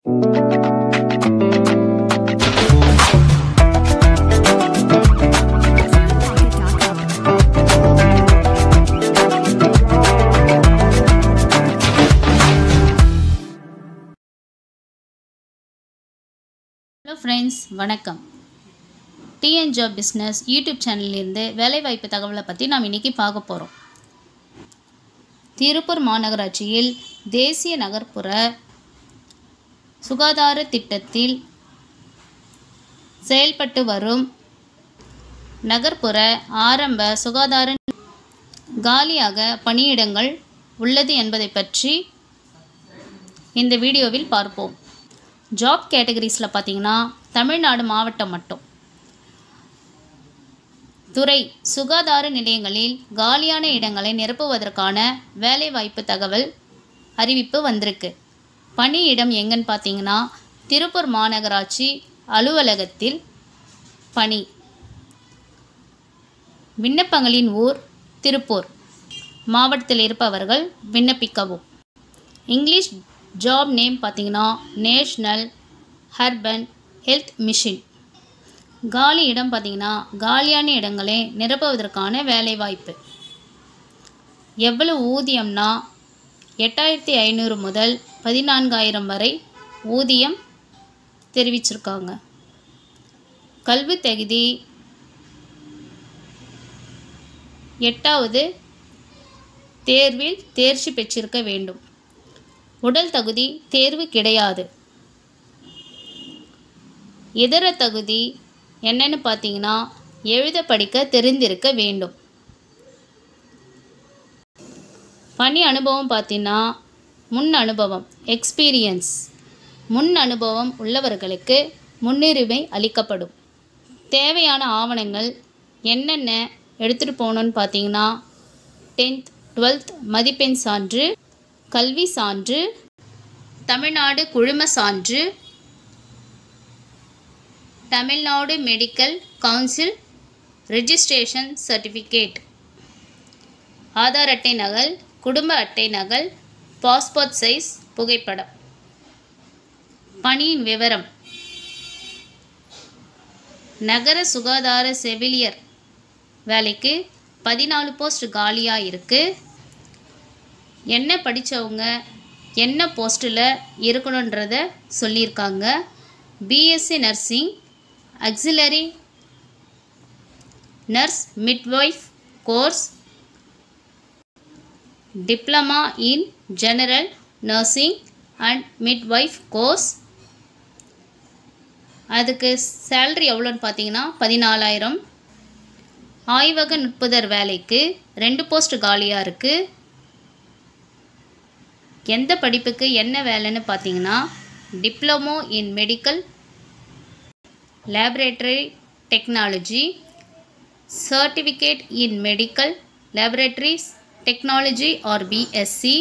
hello friends வணக்கம் TN job business YouTube சேனல்லேருந்து வேலைவாய்ப்பு தகவலை பற்றி நாம் இன்றைக்கி பார்க்க போகிறோம் திருப்பூர் மாநகராட்சியில் தேசிய நகர்ப்புற சுகாதார திட்டத்தில் செயல்பட்டு வரும் நகர்ப்புற ஆரம்ப சுகாதார காலியாக பணியிடங்கள் உள்ளது என்பதை பற்றி இந்த வீடியோவில் பார்ப்போம் ஜாப் கேட்டகரிஸில் பார்த்தீங்கன்னா தமிழ்நாடு மாவட்டம் மட்டும் துறை சுகாதார நிலையங்களில் காலியான இடங்களை நிரப்புவதற்கான வேலைவாய்ப்பு தகவல் அறிவிப்பு வந்திருக்கு பணியிடம் எங்கன்னு பார்த்தீங்கன்னா திருப்பூர் மாநகராட்சி அலுவலகத்தில் பணி விண்ணப்பங்களின் ஊர் திருப்பூர் மாவட்டத்தில் இருப்பவர்கள் விண்ணப்பிக்கவும் இங்கிலீஷ் ஜாப் நேம் பார்த்தீங்கன்னா நேஷ்னல் ஹர்பன் ஹெல்த் மிஷின் காலி இடம் பார்த்தீங்கன்னா காலியான இடங்களை நிரப்புவதற்கான வேலைவாய்ப்பு எவ்வளவு ஊதியம்னா எட்டாயிரத்தி ஐநூறு முதல் பதினான்காயிரம் வரை ஊதியம் தெரிவிச்சிருக்காங்க கல்வி தகுதி எட்டாவது தேர்வில் தேர்ச்சி பெற்றிருக்க வேண்டும் உடல் தகுதி தேர்வு கிடையாது இதர தகுதி என்னன்னு பார்த்தீங்கன்னா எழுத படிக்க தெரிந்திருக்க வேண்டும் பணி அனுபவம் பார்த்தீங்கன்னா முன் அனுபவம் எக்ஸ்பீரியன்ஸ் முன் அனுபவம் உள்ளவர்களுக்கு முன்னுரிமை அளிக்கப்படும் தேவையான ஆவணங்கள் என்னென்ன எடுத்துகிட்டு போகணுன்னு பார்த்தீங்கன்னா டென்த் டுவெல்த் மதிப்பெண் சான்று கல்வி சான்று தமிழ்நாடு குழும சான்று Tamil Nadu medical council registration certificate Aadhaar அட்டை நகல் குடும்ப அட்டை நகல் பாஸ்போர்ட் சைஸ் புகைப்படம் பணியின் விவரம் நகர சுகாதார செவிலியர் வேலைக்கு பதினாலு போஸ்ட் காலியாக இருக்குது என்ன படித்தவங்க என்ன போஸ்ட்டில் இருக்கணுன்றத சொல்லியிருக்காங்க BSc nursing auxiliary nurse midwife course diploma in general nursing and midwife course அதுக்கு சேல்ரி எவ்வளோன்னு பார்த்தீங்கன்னா பதினாலாயிரம் ஆய்வக நுட்புதர் வேலைக்கு ரெண்டு போஸ்ட் காலியாக இருக்குது எந்த படிப்புக்கு என்ன வேலைன்னு பார்த்தீங்கன்னா diploma in medical laboratory technology certificate in medical laboratories technology or BSc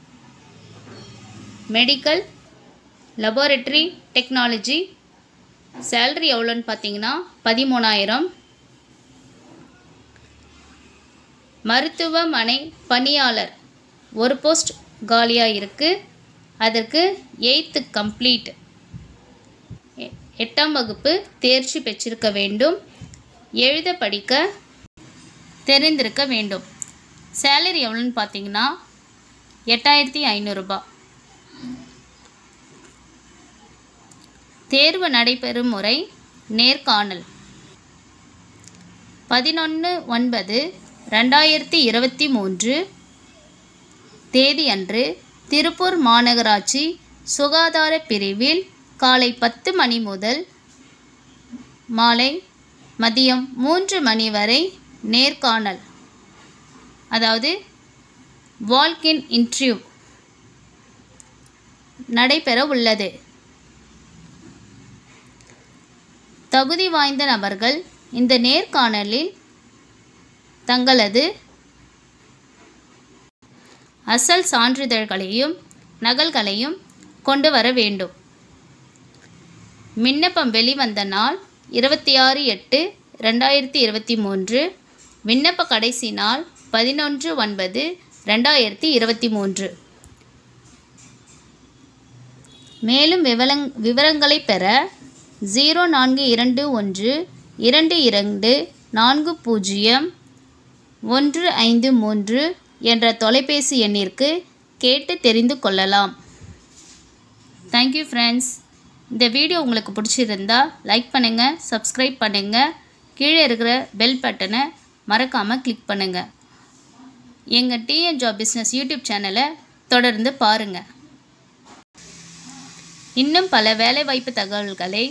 medical laboratory technology salary எவ்வளோன்னு பார்த்தீங்கன்னா பதிமூணாயிரம் மருத்துவமனை பணியாளர் ஒரு போஸ்ட் காலியாக இருக்குது அதற்கு எயித்து கம்ப்ளீட் எட்டாம் வகுப்பு தேர்ச்சி பெற்றிருக்க வேண்டும் எழுத படிக்க தெரிந்திருக்க வேண்டும் சேலரி எவ்வளோன்னு பார்த்தீங்கன்னா எட்டாயிரத்தி ஐநூறுரூபா தேர்வு நடைபெறும் முறை நேர்காணல் பதினொன்று ஒன்பது ரெண்டாயிரத்தி இருபத்தி மூன்று தேதி அன்று திருப்பூர் மாநகராட்சி சுகாதார பிரிவில் காலை பத்து மணி முதல் மாலை மதியம் மூன்று மணி வரை நேர்காணல் அதாவது வால்கின் இன்டர்வியூ நடைபெற உள்ளது தகுதி வாய்ந்த நபர்கள் இந்த நேர்காணலில் தங்களது அசல் சான்றிதழ்களையும் நகல்களையும் கொண்டு வர வேண்டும் விண்ணப்பம் வெளிவந்த நாள் இருபத்தி ஆறு எட்டு ரெண்டாயிரத்தி இருபத்தி மூன்று விண்ணப்ப கடைசி நாள் பதினொன்று ஒன்பது ரெண்டாயிரத்தி இருபத்தி மூன்று மேலும் விவரங் விவரங்களை பெற ஜீரோ நான்கு இரண்டு ஒன்று இரண்டு இரண்டு நான்கு பூஜ்ஜியம் ஒன்று ஐந்து மூன்று என்ற தொலைபேசி எண்ணிற்கு கேட்டு தெரிந்து கொள்ளலாம் தேங்க்யூ ஃப்ரெண்ட்ஸ் இந்த வீடியோ உங்களுக்கு பிடிச்சிருந்தா லைக் பண்ணுங்கள் சப்ஸ்கிரைப் பண்ணுங்கள் கீழே இருக்கிற பெல் பட்டனை மறக்காமல் கிளிக் பண்ணுங்கள் எங்கள் டிஎன் ஜாப் பிஸ்னஸ் யூடியூப் சேனலை தொடர்ந்து பாருங்கள் இன்னும் பல வேலைவாய்ப்பு தகவல்களை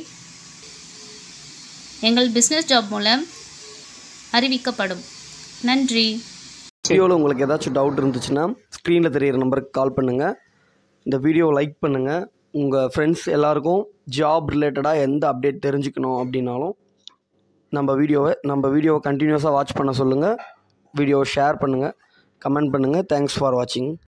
எங்கள் பிஸ்னஸ் ஜாப் மூலம் அறிவிக்கப்படும் நன்றி வீடியோவில் உங்களுக்கு ஏதாச்சும் டவுட் இருந்துச்சுன்னா ஸ்க்ரீனில் தெரியிற நம்பருக்கு கால் பண்ணுங்கள் இந்த வீடியோவை லைக் பண்ணுங்கள் உங்கள் ஃப்ரெண்ட்ஸ் எல்லாருக்கும் ஜாப் ரிலேட்டடாக எந்த அப்டேட் தெரிஞ்சுக்கணும் அப்படின்னாலும் நம்ம வீடியோவை நம்ம வீடியோவை கண்டினியூஸாக வாட்ச் பண்ண சொல்லுங்கள் வீடியோவை ஷேர் பண்ணுங்கள் கமெண்ட் பண்ணுங்கள் தேங்க்ஸ் ஃபார் வாட்சிங்